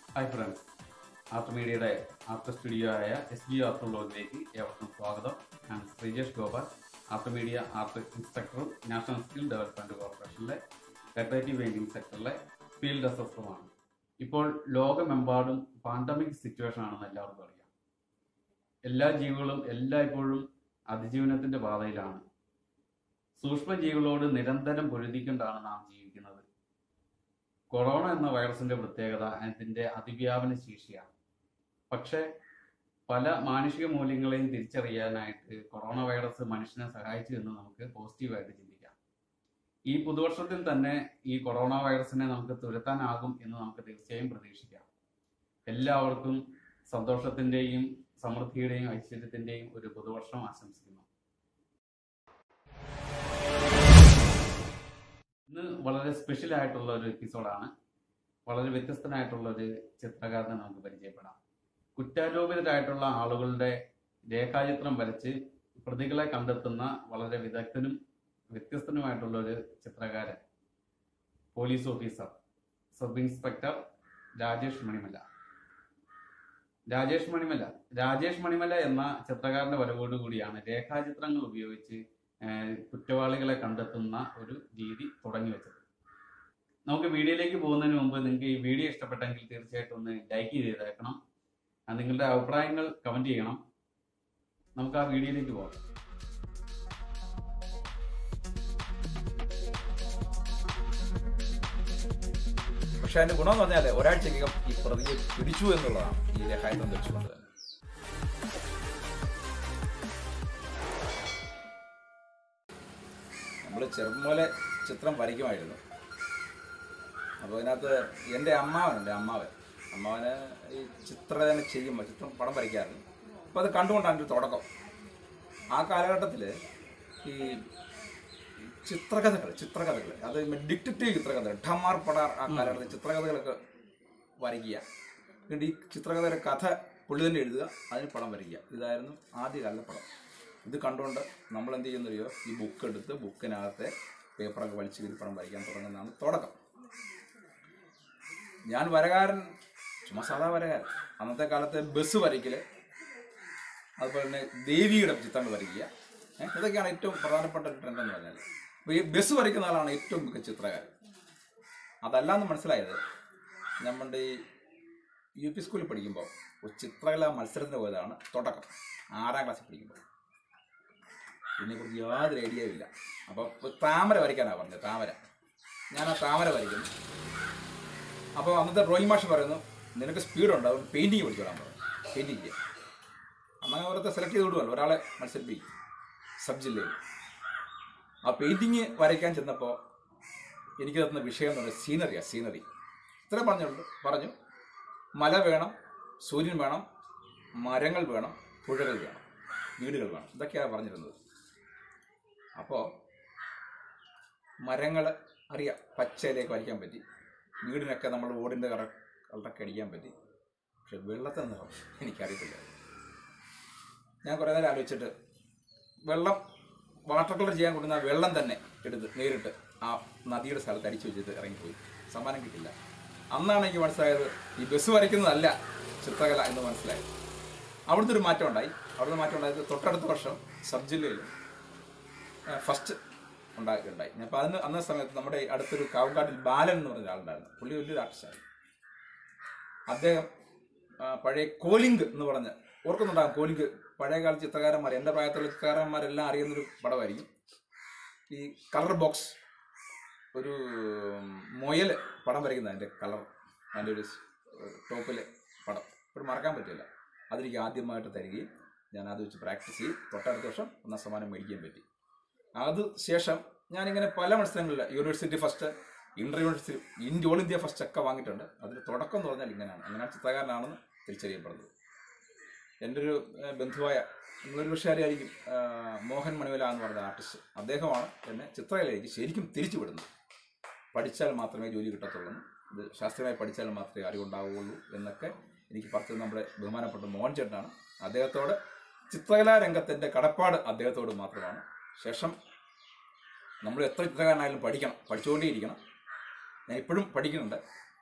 Hi friends art മീഡിയയുടെ art studio ആയ S G art വ്ലോഗിലേക്ക് ഏവർക്കും സ്വാഗതം ഞാൻ Sreejesh Gopal art media art ഇൻസ്ട്രക്ടറും നാഷണൽ സ്കിൽ ഡെവലപ്മെന്റ് കോർപ്പറേഷനിലെ ഡെക്കറേറ്റീവ് പെയിന്റിംഗ് സെക്ടറിലെ ഫീൽഡ് അസസ്റ്ററുമാണ് ഇപ്പോൾ ലോകമെമ്പാടും പാൻഡമിക് സിറ്റുവേഷൻ ആണെന്ന് എല്ലാവർക്കും അറിയാം എല്ലാ ജീവികളും എല്ലായ്പ്പോഴും അതിജീവനത്തിന്റെ പാതയിലാണ് സൂക്ഷ്മജീവികളോട് നിരന്തരം പൊരുതിക്കൊണ്ടാണ് നാം ജീവിക്കുന്നത് കൊറോണ എന്ന വൈറസിന്റെ പ്രത്യേകത അതിന്റെ അതിവ്യാപന ശേഷിയാണ് പക്ഷേ പല മാനുഷിക മൂല്യങ്ങളെയും തിരിച്ചറിയാനായിട്ട് കൊറോണ വൈറസ് മനുഷ്യനെ സഹായിച്ചു എന്ന് നമുക്ക് പോസിറ്റീവായിട്ട് ചിന്തിക്കാം ഈ പുതുവർഷത്തിൽ തന്നെ ഈ കൊറോണ വൈറസിനെ നമുക്ക് തുരത്താനാകും എന്ന് നമുക്ക് തീർച്ചയായും പ്രതീക്ഷിക്കാം എല്ലാവർക്കും സന്തോഷത്തിന്റെയും സമൃദ്ധിയുടെയും ഐശ്വര്യത്തിന്റെയും ഒരു പുതുവർഷം ആശംസിക്കുന്നു ഇന്ന് വളരെ സ്പെഷ്യൽ ആയിട്ടുള്ള ഒരു എപ്പിസോഡാണ് വളരെ വ്യത്യസ്തനായിട്ടുള്ള ഒരു ചിത്രകാരനെ നമുക്ക് പരിചയപ്പെടാം കുറ്റാരോപിതരായിട്ടുള്ള ആളുകളുടെ രേഖാചിത്രം വരച്ച് പ്രതികളെ കണ്ടെത്തുന്ന വളരെ വിദഗ്ധനും വ്യത്യസ്തനുമായിട്ടുള്ള ഒരു ചിത്രകാരൻ police officer sub inspector Rajesh Manimala Rajesh Manimala Rajesh Manimala എന്ന ചിത്രകാരന്റെ വരവോടുകൂടിയാണ് രേഖാചിത്രങ്ങൾ ഉപയോഗിച്ച് ഏഹ് കുറ്റവാളികളെ കണ്ടെത്തുന്ന ഒരു രീതി തുടങ്ങി വെച്ചത് നമുക്ക് വീഡിയോയിലേക്ക് പോകുന്നതിന് മുമ്പ് നിങ്ങൾക്ക് ഈ വീഡിയോ ഇഷ്ടപ്പെട്ടെങ്കിൽ തീർച്ചയായിട്ടും ഒന്ന് ലൈക്ക് ചെയ്തേക്കണം ആ നിങ്ങളുടെ അഭിപ്രായങ്ങൾ കമന്റ് ചെയ്യണം നമുക്ക് ആ വീഡിയോയിലേക്ക് പോകാം പക്ഷെ അതിന്റെ ഗുണം എന്ന് പറഞ്ഞാൽ ഒരാഴ്ചക്കകം ഈ പ്രതിയെ പിടിച്ചു എന്നുള്ളതാണ് ഈ രഹായുധം വെച്ചുകൊണ്ട് തന്നെ നമ്മൾ ചെറുപ്പം പോലെ ചിത്രം വരയ്ക്കുമായിരുന്നു അപ്പോൾ അതിനകത്ത് എൻ്റെ അമ്മാവനുണ്ട് അമ്മാവൻ അമ്മാവന് ഈ ചിത്രരചന ചെയ്യുമ്പോൾ ചിത്രം പടം വരയ്ക്കാറുണ്ട് അപ്പോൾ അത് കണ്ടുകൊണ്ടാണ് ഒരു തുടക്കം ആ കാലഘട്ടത്തിൽ ഈ ചിത്രകഥകൾ ചിത്രകഥകൾ അത് ഡിക്റ്റേറ്റീവ് ചിത്രകഥകൾ ഠമാർ പടാർ ആ കാലഘട്ടത്തിൽ ചിത്രകഥകളൊക്കെ വരയ്ക്കുക എന്നിട്ട് ഈ ചിത്രകഥയുടെ കഥ പുള്ളി തന്നെ എഴുതുക അതിന് പടം വരയ്ക്കുക ഇതായിരുന്നു ആദ്യകാല പടം ഇത് കണ്ടുകൊണ്ട് നമ്മൾ എന്ത് ചെയ്യുന്നറിയോ ഈ ബുക്ക് എടുത്ത് ബുക്കിനകത്തെ പേപ്പറൊക്കെ വലിച്ചു കീറി പടം വരയ്ക്കാൻ തുടങ്ങുന്നതാണ് തുടക്കം ഞാൻ വരകാരൻ ചുമ്മാ സാധാ വരകാരൻ അന്നത്തെ കാലത്തെ ബസ് വരയ്ക്കല് അതുപോലെ തന്നെ ദേവിയുടെ ചിത്രങ്ങൾ വരയ്ക്കുക ഏഹ് ഇതൊക്കെയാണ് ഏറ്റവും പ്രധാനപ്പെട്ട ഒരു ട്രെൻഡ് എന്ന് പറഞ്ഞാൽ അപ്പോൾ ഈ ബസ് വരയ്ക്കുന്ന ആളാണ് ഏറ്റവും മികച്ച ചിത്രകാരൻ അതല്ലാന്ന് മനസ്സിലായത് നമ്മുടെ ഈ യു പി സ്കൂളിൽ പഠിക്കുമ്പോൾ ഒരു ചിത്രകലാ മത്സരത്തിന് പോയതാണ് തുടക്കം ആറാം ക്ലാസ്സിൽ പഠിക്കുമ്പോൾ ഇതിനെക്കുറിച്ച് യാതൊരു ഐഡിയയും ഇല്ല അപ്പോൾ ഒരു താമര വരയ്ക്കാനാണ് പറഞ്ഞത് താമര ഞാൻ ആ താമര വരയ്ക്കുന്നു അപ്പോൾ അന്നത്തെ ഡ്രോയിങ് മാഷ് പറയുന്നു നിനക്ക് സ്പീഡുണ്ട് അതുകൊണ്ട് പെയിൻറ്റിങ് പഠിച്ചോളാൻ പറഞ്ഞു പെയിൻറ്റിങ് ചെയ്യാം അങ്ങനെ ഓരോരുത്തർ സെലക്ട് ചെയ്ത് വിടുമല്ലോ ഒരാളെ മത്സരിപ്പിക്കും സബ് ജില്ലയിൽ ആ പെയിൻറ്റിങ് വരയ്ക്കാൻ ചെന്നപ്പോൾ എനിക്ക് തന്ന വിഷയം എന്ന് പറയുന്നത് സീനറിയാണ് സീനറി ഇത്ര പറഞ്ഞുള്ളൂ പറഞ്ഞു മല വേണം സൂര്യൻ വേണം മരങ്ങൾ വേണം പുഴകൾ വേണം വീടുകൾ വേണം ഇതൊക്കെയാണ് പറഞ്ഞിരുന്നത് അപ്പോൾ മരങ്ങൾ അറിയാം പച്ചയിലേക്ക് വരയ്ക്കാൻ പറ്റി വീടിനൊക്കെ നമ്മൾ ഓടിൻ്റെ കറ കളറൊക്കെ അടിക്കാൻ പറ്റി പക്ഷെ വെള്ളത്തെ നിറം എനിക്കറിയത്തില്ല ഞാൻ കുറേ നേരം ആലോചിച്ചിട്ട് വെള്ളം വാട്ടർ കളർ ചെയ്യാൻ കൊടുക്കുന്ന വെള്ളം തന്നെ എടുത്ത് നേരിട്ട് ആ നദിയുടെ സ്ഥലത്ത് അടിച്ചു വെച്ചിട്ട് ഇറങ്ങിപ്പോയി സമ്മാനം കിട്ടില്ല അന്നാണ് എനിക്ക് മനസ്സിലായത് ഈ ബസ് വരയ്ക്കുന്നതല്ല ചിത്രകല എന്ന് മനസ്സിലായത് അവിടുത്തെ ഒരു മാറ്റം ഉണ്ടായി അവിടുത്തെ മാറ്റം ഉണ്ടായത് തൊട്ടടുത്ത വർഷം സബ് ജില്ലയിൽ ഫസ്റ്റ് ഉണ്ടായിട്ടുണ്ടായി അപ്പോൾ അതിന് അന്ന സമയത്ത് നമ്മുടെ ഈ അടുത്തൊരു കാവുകാട്ടിൽ ബാലൻ എന്ന് പറഞ്ഞ ഒരാളുണ്ടായിരുന്നു പുള്ളി വലിയൊരു ആർട്ടിസ്റ്റാണ് അദ്ദേഹം ആ, പഴയ കോലിംഗ് എന്ന് പറഞ്ഞ ഓർക്കുന്നുണ്ടാകും കോലിംഗ് പഴയ കാല ചിത്രകാരന്മാർ എൻ്റെ പ്രായത്തിലുള്ള ചിത്രകാരന്മാരെല്ലാം അറിയുന്നൊരു പടമായിരിക്കും ഈ കളർ ബോക്സ് ഒരു മുയൽ പടം വരയ്ക്കുന്ന അതിൻ്റെ കളർ അതിൻ്റെ ഒരു ടോപ്പിലെ പടം ഇപ്പോഴും മറക്കാൻ പറ്റില്ല അതെനിക്ക് ആദ്യമായിട്ട് തരികയും ഞാൻ അത് വെച്ച് പ്രാക്ടീസ് ചെയ്യും തൊട്ടടുത്ത വർഷം ഒന്നാം സമ്മാനം മേടിക്കാൻ പറ്റി അത് ശേഷം ഞാനിങ്ങനെ പല മത്സരങ്ങളിൽ university first inter university India all India first ഒക്കെ വാങ്ങിയിട്ടുണ്ട് അതിന് തുടക്കം എന്ന് പറഞ്ഞാൽ ഇങ്ങനെയാണ് അങ്ങനെയാണ് ചിത്രകാരനാണെന്ന് തിരിച്ചറിയപ്പെടുന്നത് എൻ്റെ ഒരു ഏഹ്, ബന്ധുവായ നിങ്ങളൊരു പക്ഷേ അറിയായിരിക്കും ആഹ്, മോഹൻ മണിവല എന്ന് പറഞ്ഞ ആർട്ടിസ്റ്റ് അദ്ദേഹമാണ് എന്നെ ചിത്രകലയിലേക്ക് ശരിക്കും തിരിച്ചു വിടുന്നത് പഠിച്ചാൽ മാത്രമേ ജോലി കിട്ടത്തുള്ളൂ ഇത് ശാസ്ത്രീയമായി പഠിച്ചാൽ മാത്രമേ അറിവുണ്ടാവുകയുള്ളൂ എന്നൊക്കെ എനിക്ക് പറഞ്ഞത് നമ്മുടെ ബഹുമാനപ്പെട്ട മോഹൻ ചേട്ടനാണ് അദ്ദേഹത്തോട് ചിത്രകലാ രംഗത്തിൻ്റെ കടപ്പാട് അദ്ദേഹത്തോട് മാത്രമാണ് ശേഷം നമ്മൾ എത്ര ചിത്രകാരനായാലും പഠിക്കണം പഠിച്ചുകൊണ്ടേയിരിക്കണം ഞാൻ ഇപ്പോഴും പഠിക്കുന്നുണ്ട്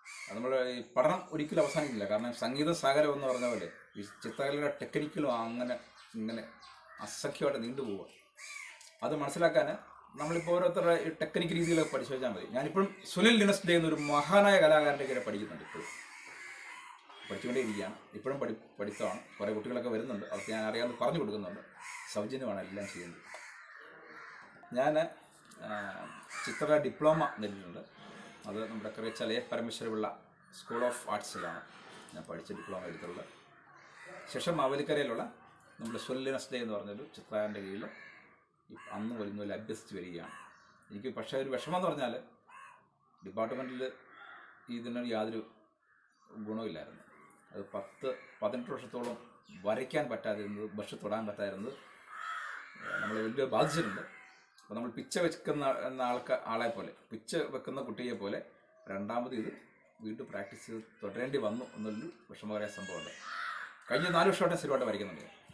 അത് നമ്മൾ ഈ പഠനം ഒരിക്കലും അവസാനിക്കില്ല കാരണം സംഗീത സാഗരം എന്ന് പറഞ്ഞ പോലെ ഈ ചിത്രകലയുടെ ടെക്നിക്കലും അങ്ങനെ ഇങ്ങനെ അസഖ്യമായിട്ട് നീണ്ടുപോവുക അത് മനസ്സിലാക്കാൻ നമ്മളിപ്പോൾ ഓരോരുത്തരുടെ ഈ ടെക്നിക്ക് രീതിയിലൊക്കെ പഠിച്ചു വെച്ചാൽ മതി ഞാനിപ്പോഴും സുനിൽ ലിനസ്ഡേ എന്നൊരു മഹാനായ കലാകാരൻ്റെ കീഴിൽ പഠിക്കുന്നുണ്ട് ഇപ്പോഴും പഠിച്ചുകൊണ്ടേയിരിക്കുകയാണ് ഇപ്പോഴും പഠി പഠിത്തമാണ് കുറേ കുട്ടികളൊക്കെ വരുന്നുണ്ട് അവർക്ക് ഞാൻ അറിയാതെ പറഞ്ഞു കൊടുക്കുന്നുണ്ട് സൗജന്യമാണ് എല്ലാം ചെയ്യുന്നത് ഞാൻ ചിത്ര ഡിപ്ലോമ നേടിയിട്ടുണ്ട് അത് നമ്മുടെ കറിയച്ചാലയ പരമേശ്വരപിള്ള സ്കൂൾ ഓഫ് ആർട്സിലാണ് ഞാൻ പഠിച്ച ഡിപ്ലോമ എടുത്തുള്ളത് ശേഷം മാവേലിക്കരയിലുള്ള നമ്മുടെ സുനിലിനസ് ഡേ എന്ന് പറഞ്ഞൊരു ചിത്രകാരൻ്റെ കീഴിൽ ഇപ്പ- അന്ന് വരുന്നതിൽ അഭ്യസിച്ച് വരികയാണ് എനിക്ക് പക്ഷേ ഒരു വിഷമം എന്ന് പറഞ്ഞാൽ ഡിപ്പാർട്ട്മെൻറ്റിൽ ഇതിനൊരു യാതൊരു ഗുണമില്ലായിരുന്നു അത് പത്ത് പതിനെട്ട് വർഷത്തോളം വരയ്ക്കാൻ പറ്റാതിരുന്നത് ബ്രഷ് തൊടാൻ പറ്റാതിരുന്നത് നമ്മളെ വലിയ ബാധിച്ചിട്ടുണ്ട് അപ്പോൾ നമ്മൾ പിച്ച വെക്കുന്ന എന്ന ആൾക്കാർ ആളെ പോലെ പിച്ച വെക്കുന്ന കുട്ടിയെ പോലെ രണ്ടാമത് ഇത് വീണ്ടും പ്രാക്ടീസ് ചെയ്ത് തുടരേണ്ടി വന്നു എന്നൊരു വിഷമകരമായ സംഭവമുണ്ട് കഴിഞ്ഞ നാല് വർഷമായിട്ട് സ്ഥിരമായിട്ട് വരയ്ക്കുന്നുണ്ട് ഞാൻ.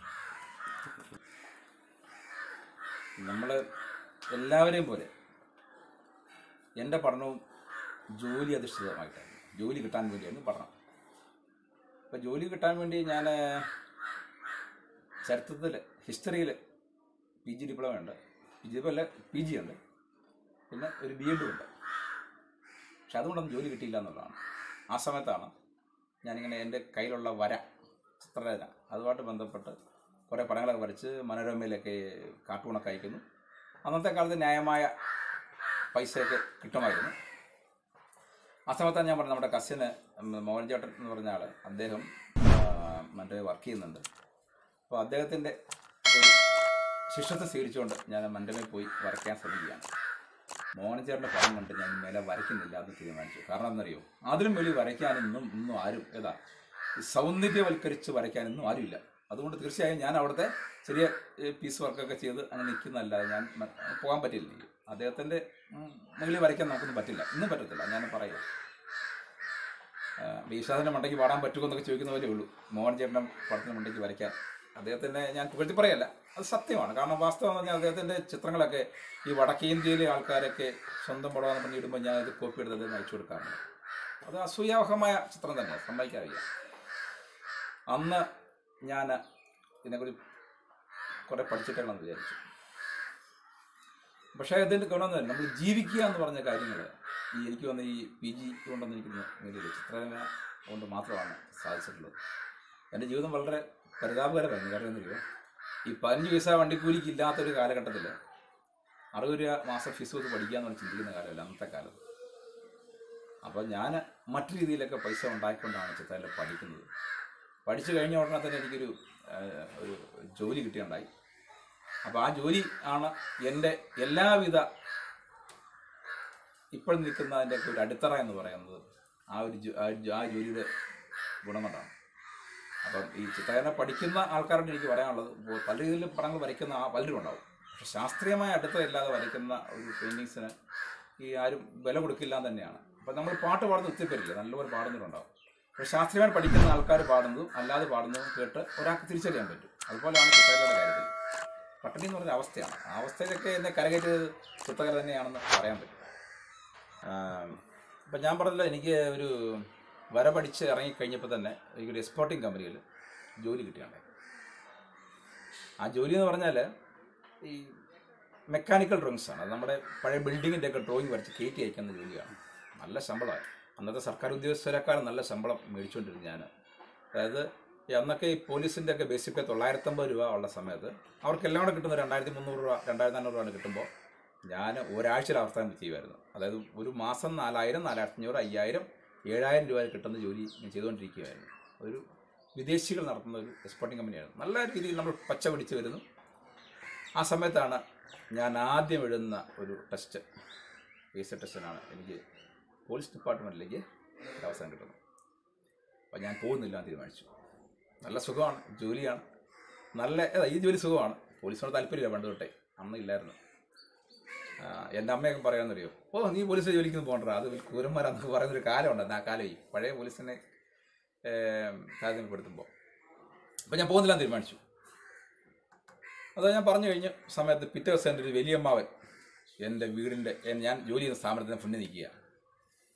നമ്മൾ എല്ലാവരെയും പോലെ എൻ്റെ പഠനവും ജോലി അധിഷ്ഠിതമായിട്ടാണ് ജോലി കിട്ടാൻ വേണ്ടിയാണ് പഠനം അപ്പോൾ ജോലി കിട്ടാൻ വേണ്ടി ഞാൻ ചരിത്രത്തിൽ ഹിസ്റ്ററിയിൽ പി ജി ഡിപ്ലോമ ഉണ്ട് പി ജി അല്ല പി ജി ഉണ്ട് പിന്നെ ഒരു ബി എഡും ഉണ്ട് പക്ഷെ അതുകൊണ്ടൊന്നും ജോലി കിട്ടിയില്ല എന്നുള്ളതാണ് ആ സമയത്താണ് ഞാനിങ്ങനെ എൻ്റെ കയ്യിലുള്ള വര ചിത്രരചന അതുമായിട്ട് ബന്ധപ്പെട്ട് കുറേ പടങ്ങളൊക്കെ വരച്ച് മനോരമയിലൊക്കെ കാർട്ടൂണൊക്കെ അയക്കുന്നു അന്നത്തെ കാലത്ത് ന്യായമായ പൈസയൊക്കെ കിട്ടുമായിരുന്നു ആ സമയത്താണ് ഞാൻ പറഞ്ഞത് നമ്മുടെ കസിന് മോഹൻ ചേട്ടൻ എന്ന് പറഞ്ഞ ആൾ അദ്ദേഹം മറ്റേ വർക്ക് ചെയ്യുന്നുണ്ട് അപ്പോൾ അദ്ദേഹത്തിൻ്റെ ഒരു ശിഷ്യത്വം സ്വീകരിച്ചുകൊണ്ട് ഞാൻ മണ്ടമേ പോയി വരയ്ക്കാൻ ശ്രമിക്കുകയാണ് മോഹൻ ചേട്ടൻ്റെ പടം കണ്ട് ഞാൻ മേലെ വരയ്ക്കുന്നില്ല എന്ന് തീരുമാനിച്ചു കാരണം എന്നറിയോ അതിലും വലിയ വരയ്ക്കാനൊന്നും ഇന്നും ആരും ഏതാ ഈ സൗന്ദര്യവൽക്കരിച്ച് വരയ്ക്കാനൊന്നും ആരുമില്ല അതുകൊണ്ട് തീർച്ചയായും ഞാൻ അവിടുത്തെ ചെറിയ പീസ് വർക്കൊക്കെ ചെയ്ത് അങ്ങനെ നിൽക്കുന്നതല്ലാതെ ഞാൻ മ- പോകാൻ പറ്റില്ല എനിക്ക് അദ്ദേഹത്തിൻ്റെ മുകളിൽ വരയ്ക്കാൻ നമുക്കൊന്നും പറ്റില്ല ഇന്നും പറ്റത്തില്ല ഞാൻ പറയാം ബീഷാദിൻ്റെ മണ്ടയ്ക്ക് പാടാൻ പറ്റുമോ എന്നൊക്കെ ചോദിക്കുന്ന പോലെ ഉള്ളൂ മോഹൻ ചേട്ടൻ്റെ പടത്തിന് മണ്ടയ്ക്ക് വരയ്ക്കാൻ അദ്ദേഹത്തിൻ്റെ ഞാൻ പുകഴ്ത്തി പറയല്ല അത് സത്യമാണ് കാരണം വാസ്തവം എന്ന് പറഞ്ഞാൽ അദ്ദേഹത്തിൻ്റെ ചിത്രങ്ങളൊക്കെ ഈ വടക്കേന്ത്യയിലെ ആൾക്കാരൊക്കെ സ്വന്തം പടമെന്ന് പറഞ്ഞ് ഇടുമ്പോൾ ഞാൻ ഇത് കോപ്പി എടുത്തത് അയച്ചു കൊടുക്കാറുണ്ട് അത് അസൂയാവഹമായ ചിത്രം തന്നെയാണ് സമ്മതിക്കാറില്ല അന്ന് ഞാൻ ഇതിനെക്കുറിച്ച് കുറേ പഠിച്ചിട്ടുണ്ടെന്ന് വിചാരിച്ചു പക്ഷേ ഇതിൻ്റെ ഗുണമെന്ന് നമ്മൾ ജീവിക്കുക എന്ന് പറഞ്ഞ കാര്യങ്ങൾ ഈ എനിക്ക് വന്ന ഈ പി ജി കൊണ്ടൊന്നും എനിക്ക് നേടിയില്ല ചിത്രരചന കൊണ്ട് മാത്രമാണ് സാധിച്ചിട്ടുള്ളത് എൻ്റെ ജീവിതം വളരെ പരിതാപകരമായിരുന്നു കാരണം എന്തെങ്കിലും ഈ പതിനഞ്ച് പൈസ വണ്ടിക്കൂലിക്ക് ഇല്ലാത്തൊരു കാലഘട്ടത്തിൽ അറുപത് രൂപ മാസം ഫീസ് കൊടുത്ത് പഠിക്കുക എന്ന് പറഞ്ഞ് ചിന്തിക്കുന്ന കാലമല്ല അന്നത്തെ കാലത്ത് അപ്പോൾ ഞാൻ മറ്റു രീതിയിലൊക്കെ പൈസ ഉണ്ടാക്കിക്കൊണ്ടാണ് ചിത്രകല പഠിക്കുന്നത് പഠിച്ചു കഴിഞ്ഞ ഉടനെ തന്നെ എനിക്കൊരു ആ, ഒരു ജോലി കിട്ടിയുണ്ടായി അപ്പോൾ ആ ജോലി ആണ് എൻ്റെ എല്ലാവിധ ഇപ്പോൾ നിൽക്കുന്നതിൻ്റെ ഒക്കെ ഒരു അടിത്തറ എന്ന് പറയുന്നത് ആ ഒരു ജോ- ആ ഒരു ജോ- ആ ജോലിയുടെ ഗുണം കൊണ്ടാണ് അപ്പം ഈ ചിത്രകല പഠിക്കുന്ന ആൾക്കാരോട് എനിക്ക് പറയാനുള്ളത് ഇപ്പോൾ പല രീതിയിലും പടങ്ങൾ വരയ്ക്കുന്ന ആ പലരും ഉണ്ടാവും പക്ഷെ ശാസ്ത്രീയമായ അടിത്തറയില്ലാതെ വരയ്ക്കുന്ന ഒരു പെയിൻറ്റിങ്സിന് ഈ ആരും വില കൊടുക്കില്ല എന്ന് തന്നെയാണ് അപ്പം നമ്മൾ പാട്ട് പാടുന്ന ഒത്തിരി പേരില്ല നല്ലപോലെ പാടുന്നവരുണ്ടാവും പക്ഷെ ശാസ്ത്രീയമായി പഠിക്കുന്ന ആൾക്കാർ പാടുന്നതും അല്ലാതെ പാടുന്നതും കേട്ട് ഒരാൾക്ക് തിരിച്ചറിയാൻ പറ്റും അതുപോലെയാണ് ചിത്രകലയുടെ കാര്യത്തിൽ പട്ടിണി എന്ന് പറഞ്ഞ അവസ്ഥയാണ് ആ അവസ്ഥയിലൊക്കെ എന്നെ കരകയറ്റിയത് ചിത്രകല തന്നെയാണെന്ന് പറയാൻ പറ്റും ഇപ്പം ഞാൻ പറഞ്ഞല്ലോ എനിക്ക് ഒരു വര പഠിച്ച് ഇറങ്ങിക്കഴിഞ്ഞപ്പോൾ തന്നെ എനിക്കൊരു എക്സ്പോർട്ടിങ് കമ്പനിയിൽ ജോലി കിട്ടിയാണ് ആ ജോലി എന്ന് പറഞ്ഞാൽ ഈ മെക്കാനിക്കൽ ഡ്രോയിങ്സ് ആണ് അത് നമ്മുടെ പഴയ ബിൽഡിങ്ങിൻ്റെ ഒക്കെ ഡ്രോയിങ് വരച്ച് കയറ്റി അയക്കുന്ന ജോലിയാണ് നല്ല ശമ്പളമാണ് അന്നത്തെ സർക്കാർ ഉദ്യോഗസ്ഥരെക്കാളും നല്ല ശമ്പളം മേടിച്ചുകൊണ്ടിരുന്നു ഞാൻ അതായത് ഈ അന്നൊക്കെ ഈ പോലീസിൻ്റെ ഒക്കെ ബേസിക് പേ തൊള്ളായിരത്തമ്പത് രൂപ ഉള്ള സമയത്ത് അവർക്കെല്ലാം കൂടെ കിട്ടുന്ന രണ്ടായിരത്തി മുന്നൂറ് രൂപ രണ്ടായിരത്തി അഞ്ഞൂറ് രൂപ കിട്ടുമ്പോൾ ഞാൻ ഒരാഴ്ചയിൽ അവസാനം ചെയ്യുമായിരുന്നു അതായത് ഒരു മാസം നാലായിരം നാലായിരത്തി അഞ്ഞൂറ് അയ്യായിരം ഏഴായിരം രൂപ കിട്ടുന്ന ജോലി ഞാൻ ചെയ്തുകൊണ്ടിരിക്കുകയായിരുന്നു ഒരു വിദേശികൾ നടത്തുന്ന ഒരു എക്സ്പോർട്ടിംഗ് കമ്പനിയാണ് നല്ല രീതിയിൽ നമ്മൾ പച്ച പിടിച്ച് വരുന്നു ആ സമയത്താണ് ഞാൻ ആദ്യം എഴുതുന്ന ഒരു ടെസ്റ്റ് പി എസ് സി ടെസ്റ്റിനാണ് എനിക്ക് പോലീസ് ഡിപ്പാർട്ട്മെൻറ്റിലേക്ക് ഒരു അവസരം കിട്ടുന്നത് അപ്പോൾ ഞാൻ പോകുന്നില്ല എന്ന് തീരുമാനിച്ചു നല്ല സുഖമാണ് ജോലിയാണ് നല്ല ഏതാ, ഈ ജോലി സുഖമാണ് പോലീസിനോട് താല്പര്യമില്ല പണ്ട് തൊട്ടേ അന്ന് ഇല്ലായിരുന്നു ആ, എൻ്റെ അമ്മയൊക്കെ പറയാമെന്നറിയോ ഓ നീ പോലീസ് ജോലിക്ക് പോകണ്ട അത് വലിയ കൂരന്മാരാന്നൊക്കെ പറയുന്നൊരു കാലമുണ്ട് ആ കാലമായി പഴയ പോലീസിനെ താരതമ്യപ്പെടുത്തുമ്പോൾ അപ്പോൾ ഞാൻ പോകുന്നില്ല എന്ന് തീരുമാനിച്ചു അത് ഞാൻ പറഞ്ഞു കഴിഞ്ഞ സമയത്ത് പിറ്റേ ദിവസം എൻ്റെ ഒരു വലിയമ്മാവൻ എൻ്റെ വീടിൻ്റെ എൻ- ഞാൻ ജോലി ചെയ്യുന്ന സ്ഥാപനത്തിന് മുന്നിൽ നിൽക്കുക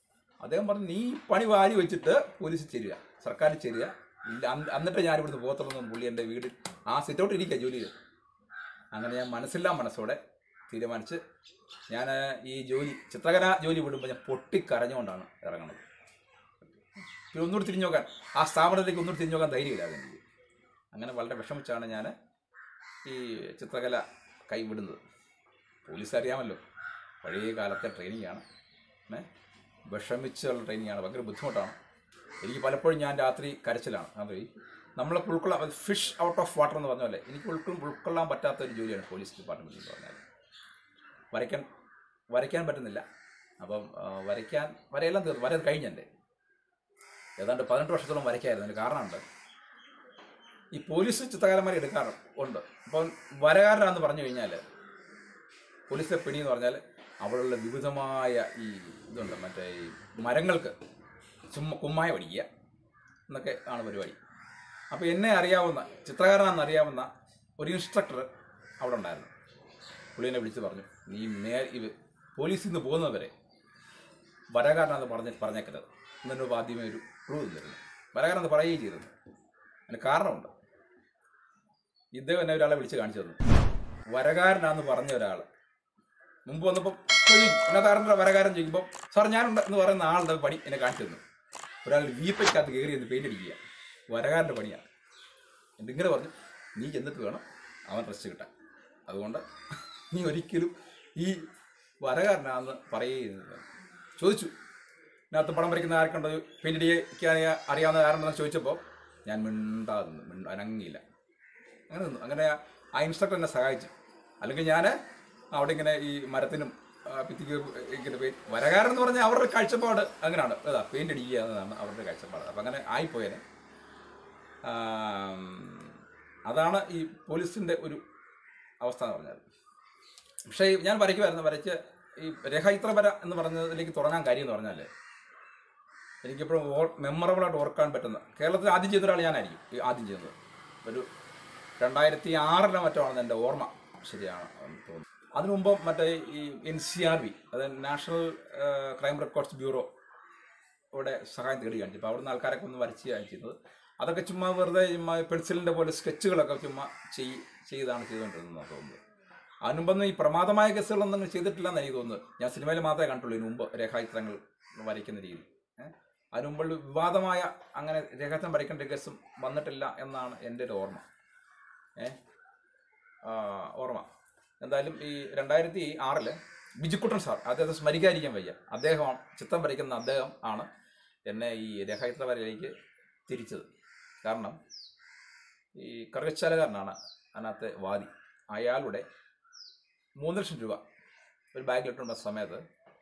അദ്ദേഹം പറഞ്ഞു നീ ഈ പണി വാരി വെച്ചിട്ട് പോലീസിൽ ചേരുക സർക്കാരിൽ ചേരുക ഇല്ല അന്ന് എന്നിട്ട് ഞാൻ ഇവിടുന്ന് പോകത്തുള്ളൂ പുള്ളി എൻ്റെ വീട് ആ സിറ്റൗട്ട് ഇരിക്കുക ജോലിയിൽ അങ്ങനെ ഞാൻ മനസ്സില്ലാ മനസ്സോടെ തീരുമാനിച്ച് ഞാൻ ഈ ജോലി ചിത്രകല ജോലി വിടുമ്പോൾ ഞാൻ പൊട്ടിക്കരഞ്ഞുകൊണ്ടാണ് ഇറങ്ങുന്നത് പിന്നെ ഒന്നുകൂടി തിരിഞ്ഞു നോക്കാൻ ആ സ്ഥാപനത്തിലേക്ക് ഒന്നുകൂടി തിരിഞ്ഞു നോക്കാൻ ധൈര്യമില്ലാതെ എനിക്ക് അങ്ങനെ വളരെ വിഷമിച്ചാണ് ഞാൻ ഈ ചിത്രകല കൈവിടുന്നത് പോലീസ് അറിയാമല്ലോ പഴയ കാലത്തെ ട്രെയിനിങ് ആണ് ഏ വിഷമിച്ചുള്ള ട്രെയിനിങ് ആണ് ഭയങ്കര ബുദ്ധിമുട്ടാണ് എനിക്ക് പലപ്പോഴും ഞാൻ രാത്രി കരച്ചിലാണ് അത് ഈ നമ്മളെ ഉൾക്കൊള്ളാൻ ഫിഷ് ഔട്ട് ഓഫ് വാട്ടർ എന്ന് പറഞ്ഞ പോലെ എനിക്ക് ഉൾക്കൊ ഉൾക്കൊള്ളാൻ പറ്റാത്ത ഒരു ജോലിയാണ് പോലീസ് ഡിപ്പാർട്ട്മെൻറ്റിൽ എന്ന് പറഞ്ഞാൽ വരയ്ക്കാൻ വരയ്ക്കാൻ പറ്റുന്നില്ല അപ്പം ആ, വരയ്ക്കാൻ വരയെല്ലാം തീർന്നു വര കഴിഞ്ഞെൻ്റെ ഏതാണ്ട് പതിനെട്ട് വർഷത്തോളം വരയ്ക്കായിരുന്നു അതിന് കാരണമുണ്ട് ഈ പോലീസ് ചിത്രകാരന്മാരെ എടുക്കാറ് ഉണ്ട് അപ്പം വരകാരനാന്ന് പറഞ്ഞു കഴിഞ്ഞാൽ പോലീസിലെ പിണി എന്ന് പറഞ്ഞാൽ അവിടെയുള്ള വിവിധമായ ഈ ഇതുണ്ട് മറ്റേ ഈ മരങ്ങൾക്ക് ചുമ്മാ കുമ്മായ പഠിക്കുക എന്നൊക്കെ ആണ് പരിപാടി അപ്പോൾ എന്നെ അറിയാവുന്ന ചിത്രകാരനാണെന്ന് അറിയാവുന്ന ഒരു ഇൻസ്ട്രക്ടർ അവിടെ ഉണ്ടായിരുന്നു പുള്ളി എന്നെ വിളിച്ച് പറഞ്ഞു നീ മേ ഇത് പോലീസിൽ നിന്ന് പോകുന്നവരെ വരകാരനാണെന്ന് പറഞ്ഞ് പറഞ്ഞേക്കരുത് എന്നൊരു ആദ്യമേ ഒരു ക്ലൂ തന്നിരുന്നു വരകാരനെന്ന് പറയുകയും ചെയ്തിരുന്നു അതിന് കാരണമുണ്ട് ഇദ്ദേഹം എന്നെ ഒരാളെ വിളിച്ച് കാണിച്ചു തന്നു വരകാരനാന്ന് പറഞ്ഞ ഒരാൾ മുമ്പ് വന്നപ്പോൾ ഉന്നതാരൻ്റെ വരകാരൻ ചോദിക്കുമ്പോൾ സാർ ഞാനുണ്ട് എന്ന് പറയുന്ന ആളുടെ പണി എന്നെ കാണിച്ചു തന്നു ഒരാൾ വീപ്പയ്ക്കകത്ത് കയറി എന്ന് പെയിൻ്റ് അടിക്കുക വരകാരൻ്റെ പണിയാണ് എന്നിങ്ങനെ പറഞ്ഞു നീ ചെന്നിട്ട് വേണം അവൻ റെസ്റ്റ് കിട്ടാൻ അതുകൊണ്ട് നീ ഒരിക്കലും ഈ വരകാരനാന്ന് പറയുന്നത് ചോദിച്ചു ഇതിനകത്ത് പടം വരയ്ക്കുന്ന ആർക്കുണ്ടോ പെയിൻ്റ് അടിക്കാൻ അറിയാവുന്ന ആരുണ്ടെന്ന് ചോദിച്ചപ്പോൾ ഞാൻ മിണ്ടാതെ നിന്നു മിണ്ട അനങ്ങിയില്ല അങ്ങനെ നിന്നു അങ്ങനെ ആ ഇൻസ്ട്രക്ടർ എന്നെ സഹായിച്ചു അല്ലെങ്കിൽ ഞാൻ അവിടെ ഇങ്ങനെ ഈ മരത്തിനും ആ, ഭിത്തിക്ക് ഇങ്ങനെ പെയിൻ വരകാരൻ എന്ന് പറഞ്ഞാൽ അവരുടെ കാഴ്ചപ്പാട് അങ്ങനെയാണ് അതാ പെയിൻ്റ് അടിക്കുക എന്നതാണ് അവരുടെ കാഴ്ചപ്പാട് അപ്പം അങ്ങനെ ആയിപ്പോയേനെ ആം, അതാണ് ഈ പോലീസിൻ്റെ ഒരു അവസ്ഥ എന്ന് പറഞ്ഞാൽ പക്ഷേ ഈ ഞാൻ വരയ്ക്കുമായിരുന്നു വരയ്ക്ക് ഈ രേഖാചിത്ര വര എന്ന് പറഞ്ഞതിലേക്ക് തുടങ്ങാൻ കാര്യം എന്ന് പറഞ്ഞാൽ എനിക്കെപ്പോഴും ഓർ മെമ്മറബിളായിട്ട് ഓർക്കാൻ പറ്റുന്ന കേരളത്തിൽ ആദ്യം ചെയ്ത ഒരാൾ ഞാനായിരിക്കും ഈ ആദ്യം ചെയ്യുന്നത് ഒരു രണ്ടായിരത്തി ആറിലോ മറ്റോ ആണെന്ന് എൻ്റെ ഓർമ്മ ശരിയാണ് എന്ന് തോന്നുന്നു അതിനു മുമ്പ് മറ്റേ ഈ എൻ സി ആർ ബി അതായത് നാഷണൽ ക്രൈം റെക്കോർഡ്സ് ബ്യൂറോ ഇവിടെ സഹായം തേടി കാണിച്ചു അപ്പോൾ അവിടുന്ന് ആൾക്കാരൊക്കെ ഒന്ന് വരച്ച് കാണിച്ചിരുന്നത് അതൊക്കെ ചുമ്മാ വെറുതെ ചുമ്മാ പെൻസിലിൻ്റെ പോലെ സ്കെച്ചുകളൊക്കെ ചുമ്മാ ചെയ് ചെയ്താണ് ചെയ്തുകൊണ്ടിരുന്നത് തോന്നുന്നത് അതിന് മുമ്പൊന്നും ഈ പ്രമാദമായ കേസുകളൊന്നും അങ്ങനെ ചെയ്തിട്ടില്ലെന്ന് എനിക്ക് തോന്നുന്നത് ഞാൻ സിനിമയിൽ മാത്രമേ കണ്ടുള്ളൂ ഇതിന് മുമ്പ് രേഖാചിത്രങ്ങൾ വരയ്ക്കുന്ന രീതി ഏഹ് അതിന് മുമ്പ് വിവാദമായ അങ്ങനെ രേഖാചിത്രം വരയ്ക്കേണ്ട കേസും വന്നിട്ടില്ല എന്നാണ് എൻ്റെ ഒരു ഓർമ്മ ഏഹ് ഓർമ്മ എന്തായാലും ഈ രണ്ടായിരത്തി ആറില് ബിജുക്കുട്ടൻ സാർ അദ്ദേഹത്തെ സ്മരിക്കാതിരിക്കാൻ വയ്യ അദ്ദേഹം ചിത്രം വരയ്ക്കുന്ന അദ്ദേഹം ആണ് എന്നെ ഈ രേഖാചിത്ര വരയിലേക്ക് തിരിച്ചത് കാരണം ഈ കറുകച്ചാലുകാരനാണ് അതിനകത്തെ വാദി അയാളുടെ മൂന്ന് ലക്ഷം രൂപ ഒരു ബാഗിലിട്ടുണ്ട സമയത്ത്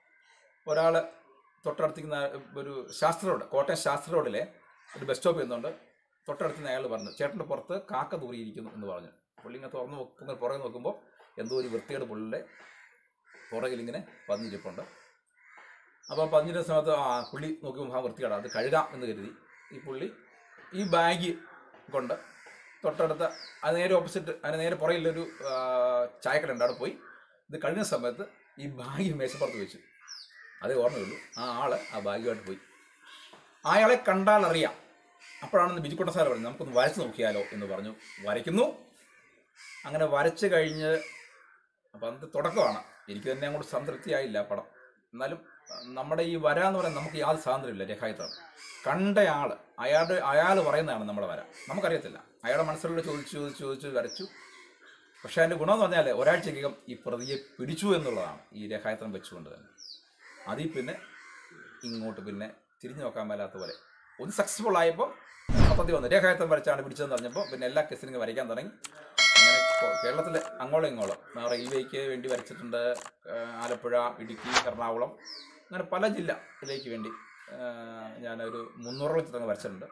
ഒരാൾ തൊട്ടടുത്തിരിക്കുന്ന ഒരു ശാസ്ത്ര റോഡ് കോട്ടയം ശാസ്ത്ര റോഡിലെ ഒരു ബസ് സ്റ്റോപ്പ് ചെയ്യുന്നുണ്ട് തൊട്ടടുത്ത് അയാൾ പറഞ്ഞു ചേട്ടൻ്റെ പുറത്ത് കാക്ക തൂറിയിരിക്കുന്നു എന്ന് പറഞ്ഞു പുള്ളി ഇങ്ങനെ തുറന്ന് നോക്കുന്ന പുറകെ നോക്കുമ്പോൾ എന്തോ ഒരു വൃത്തിയുടെ പുള്ളിയുടെ പുറകിൽ ഇങ്ങനെ പതിഞ്ഞിരിപ്പുണ്ട് അപ്പോൾ പതിഞ്ഞിരുന്ന സമയത്ത് ആ പുള്ളി നോക്കുമ്പോൾ ആ വൃത്തികേടാ അത് കഴുകാം എന്ന് കരുതി ഈ പുള്ളി ഈ ബാഗ് കൊണ്ട് തൊട്ടടുത്ത അത് നേരെ ഓപ്പോസിറ്റ് അതിന് നേരെ പുറകിലൊരു ആ, ചായക്കട അവിടെ പോയി ഇത് കഴിഞ്ഞ സമയത്ത് ഈ ബാഗ് മേശപ്പുറത്ത് വെച്ചു അതേ ഓർമ്മയുള്ളൂ ആ ആള് ആ ബാഗുമായിട്ട് പോയി അയാളെ കണ്ടാൽ അറിയാം അപ്പോഴാണ് ബിജുക്കുട്ട സാർ പറഞ്ഞത് നമുക്കൊന്ന് വരച്ച് നോക്കിയാലോ എന്ന് പറഞ്ഞു വരയ്ക്കുന്നു അങ്ങനെ വരച്ച് കഴിഞ്ഞ് അപ്പം അത് തുടക്കമാണ് എനിക്ക് തന്നെ അങ്ങോട്ട് സംതൃപ്തിയായില്ല ആ പടം എന്നാലും അഹ് നമ്മുടെ ഈ വര എന്ന് പറയുന്നത് നമുക്ക് യാതൊരു സ്വാതന്ത്ര്യമില്ല രേഖായുത്രം കണ്ടയാൾ അയാളുടെ അയാൾ പറയുന്നതാണ് നമ്മുടെ വര നമുക്കറിയത്തില്ല അയാളുടെ മനസ്സിലുള്ള ചോദിച്ചു ചോദിച്ചു ചോദിച്ചു വരച്ചു പക്ഷേ അതിൻ്റെ ഗുണമെന്ന് പറഞ്ഞാൽ ഒരാഴ്ചക്കകം ഈ പ്രതിയെ പിടിച്ചു എന്നുള്ളതാണ് ഈ രേഖായത്രം വെച്ചുകൊണ്ട് തന്നെ അതിൽ പിന്നെ ഇങ്ങോട്ട് പിന്നെ തിരിഞ്ഞു നോക്കാൻ മേലാത്ത പോലെ ഒന്ന് സക്സസ്ഫുൾ ആയപ്പോൾ പദ്ധതി വന്നു രേഖായത്രം വരച്ചാണ് പിടിച്ചതെന്ന് പറഞ്ഞപ്പോൾ പിന്നെ എല്ലാ കേസിനും ഇങ്ങ് വരയ്ക്കാൻ തുടങ്ങി അങ്ങനെ ഇപ്പോൾ കേരളത്തിൽ അങ്ങോളം ഇങ്ങോളം ആ, റെയിൽവേക്ക് വേണ്ടി വരച്ചിട്ടുണ്ട് ആ, ആലപ്പുഴ ഇടുക്കി എറണാകുളം അങ്ങനെ പല ജില്ലയിലേക്ക് വേണ്ടി ആ, ഞാനൊരു മുന്നൂറോളം ചിത്രങ്ങൾ വരച്ചിട്ടുണ്ട്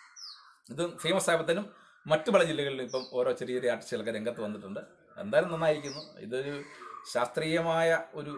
ഇത് ഫേമസ് ആയപ്പോഴത്തേനും മറ്റു പല ജില്ലകളിലും ഇപ്പം ഓരോ ചെറിയ ചെറിയ ആർട്ടിസ്റ്റുകളൊക്കെ രംഗത്ത് വന്നിട്ടുണ്ട് എന്തായാലും നന്നായിരിക്കുന്നു ഇതൊരു ശാസ്ത്രീയമായ ഒരു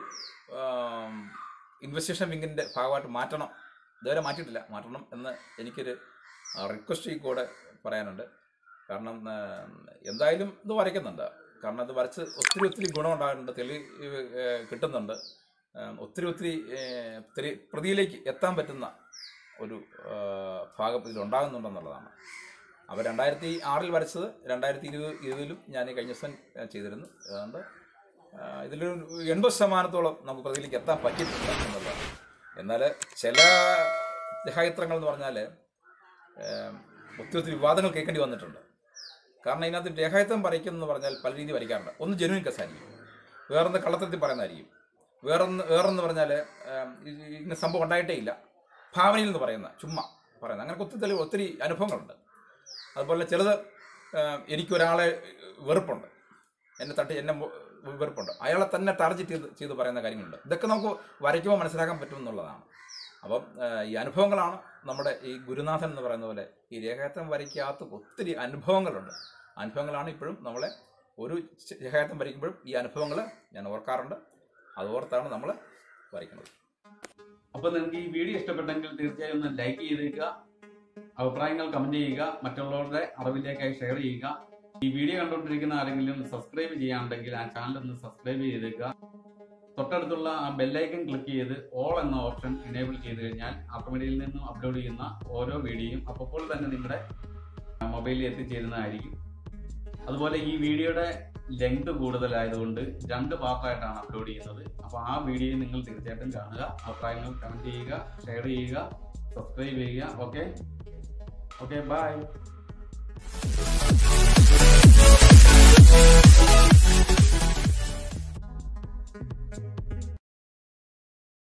ഇൻവെസ്റ്റിഗേഷൻ വിങ്ങിൻ്റെ ഭാഗമായിട്ട് മാറ്റണം ഇതുവരെ മാറ്റിയിട്ടില്ല മാറ്റണം എന്ന് എനിക്കൊരു റിക്വസ്റ്റ് ഈ കൂടെ പറയാനുണ്ട് കാരണം ആ, എന്തായാലും ഇത് വരയ്ക്കുന്നുണ്ട് കാരണം അത് വരച്ച് ഒത്തിരി ഒത്തിരി ഗുണമുണ്ടാകുന്നുണ്ട് തെളി ഏ, കിട്ടുന്നുണ്ട് ഏം, ഒത്തിരി ഒത്തിരി ഏ, ഒത്തിരി പ്രതിയിലേക്ക് എത്താൻ പറ്റുന്ന ഒരു ആ, ഭാഗം ഇതിലുണ്ടാകുന്നുണ്ടെന്നുള്ളതാണ് അപ്പോൾ രണ്ടായിരത്തി ആറിൽ വരച്ചത് രണ്ടായിരത്തി ഇരുപത് ഇരുപതിലും ഞാൻ കഴിഞ്ഞ ദിവസം ഞാൻ ചെയ്തിരുന്നു അതുകൊണ്ട് ആ, ഇതിലൊരു എൺപത് ശതമാനത്തോളം നമുക്ക് പ്രതിയിലേക്ക് എത്താൻ പറ്റിയിട്ടുണ്ട് എന്നുള്ളതാണ് എന്നാൽ ചില ദേഹായത്രങ്ങൾ എന്ന് പറഞ്ഞാൽ ഒത്തിരി ഒത്തിരി വിവാദങ്ങൾ കേൾക്കേണ്ടി വന്നിട്ടുണ്ട് കാരണം ഇതിനകത്ത് രേഖായത്വം വരയ്ക്കുമെന്ന് പറഞ്ഞാൽ പല രീതി വരയ്ക്കാറുണ്ട് ഒന്ന് ജെനുവിൻ കേസായിരിക്കും വേറൊന്ന് കള്ളത്തരത്തിൽ പറയുന്നതായിരിക്കും വേറൊന്ന് വേറൊന്ന് പറഞ്ഞാൽ ഇങ്ങനെ സംഭവം ഉണ്ടായിട്ടേ ഇല്ല ഭാവനയിൽ നിന്ന് പറയുന്ന ചുമ്മാ പറയുന്ന അങ്ങനെ ഒത്തിരി തെളിവ് ഒത്തിരി അനുഭവങ്ങളുണ്ട് അതുപോലെ ചിലത് ഏം, എനിക്കൊരാളെ വെറുപ്പുണ്ട് എന്നെ തട്ടി എന്നെ മു- വെറുപ്പുണ്ട് അയാളെ തന്നെ ടാർഗറ്റ് ചെയ്ത് ചെയ്ത് പറയുന്ന കാര്യങ്ങളുണ്ട് ഇതൊക്കെ നമുക്ക് വരയ്ക്കുമ്പോൾ മനസ്സിലാക്കാൻ പറ്റും എന്നുള്ളതാണ് അപ്പം ആ, ഈ അനുഭവങ്ങളാണ് നമ്മുടെ ഈ ഗുരുനാഥൻ എന്ന് പറയുന്ന പോലെ ഈ രേഖായത്വം വരയ്ക്കകത്ത് ഒത്തിരി അനുഭവങ്ങളുണ്ട് അനുഭവങ്ങളാണ് ഇപ്പോഴും നമ്മളെ ഒരു ച- രേഖായത്വം വരയ്ക്കുമ്പോഴും ഈ അനുഭവങ്ങൾ ഞാൻ ഓർക്കാറുണ്ട് അത് ഓർത്താണ് നമ്മൾ വരയ്ക്കുന്നത് അപ്പൊ നിങ്ങൾക്ക് ഈ വീഡിയോ ഇഷ്ടപ്പെട്ടെങ്കിൽ തീർച്ചയായും ഒന്ന് ലൈക്ക് ചെയ്തേക്കുക അഭിപ്രായങ്ങൾ കമന്റ് ചെയ്യുക മറ്റുള്ളവരുടെ അറിവിലേക്കായി ഷെയർ ചെയ്യുക ഈ വീഡിയോ കണ്ടുകൊണ്ടിരിക്കുന്ന ആരെങ്കിലും സബ്സ്ക്രൈബ് ചെയ്യാനുണ്ടെങ്കിൽ ആ ചാനൽ ഒന്ന് സബ്സ്ക്രൈബ് ചെയ്തേക്കുക തൊട്ടടുത്തുള്ള ആ ബെല്ലൈക്കൺ ക്ലിക്ക് ചെയ്ത് ഓൾ എന്ന ഓപ്ഷൻ എനേബിൾ ചെയ്ത് കഴിഞ്ഞാൽ ആർക്കമീഡിയയിൽ നിന്നും അപ്ലോഡ് ചെയ്യുന്ന ഓരോ വീഡിയോയും അപ്പോൾ തന്നെ നിങ്ങളുടെ മൊബൈലിൽ എത്തിച്ചേരുന്നതായിരിക്കും അതുപോലെ ഈ വീഡിയോയുടെ ലെങ്ത് കൂടുതലായതുകൊണ്ട് രണ്ട് പാർട്ടായിട്ടാണ് അപ്ലോഡ് ചെയ്യുന്നത് അപ്പോൾ ആ വീഡിയോ നിങ്ങൾ തീർച്ചയായിട്ടും കാണുക അഭിപ്രായങ്ങൾ കമന്റ് ചെയ്യുക ഷെയർ ചെയ്യുക സബ്സ്ക്രൈബ് ചെയ്യുക ഓക്കെ ഓക്കെ ബൈ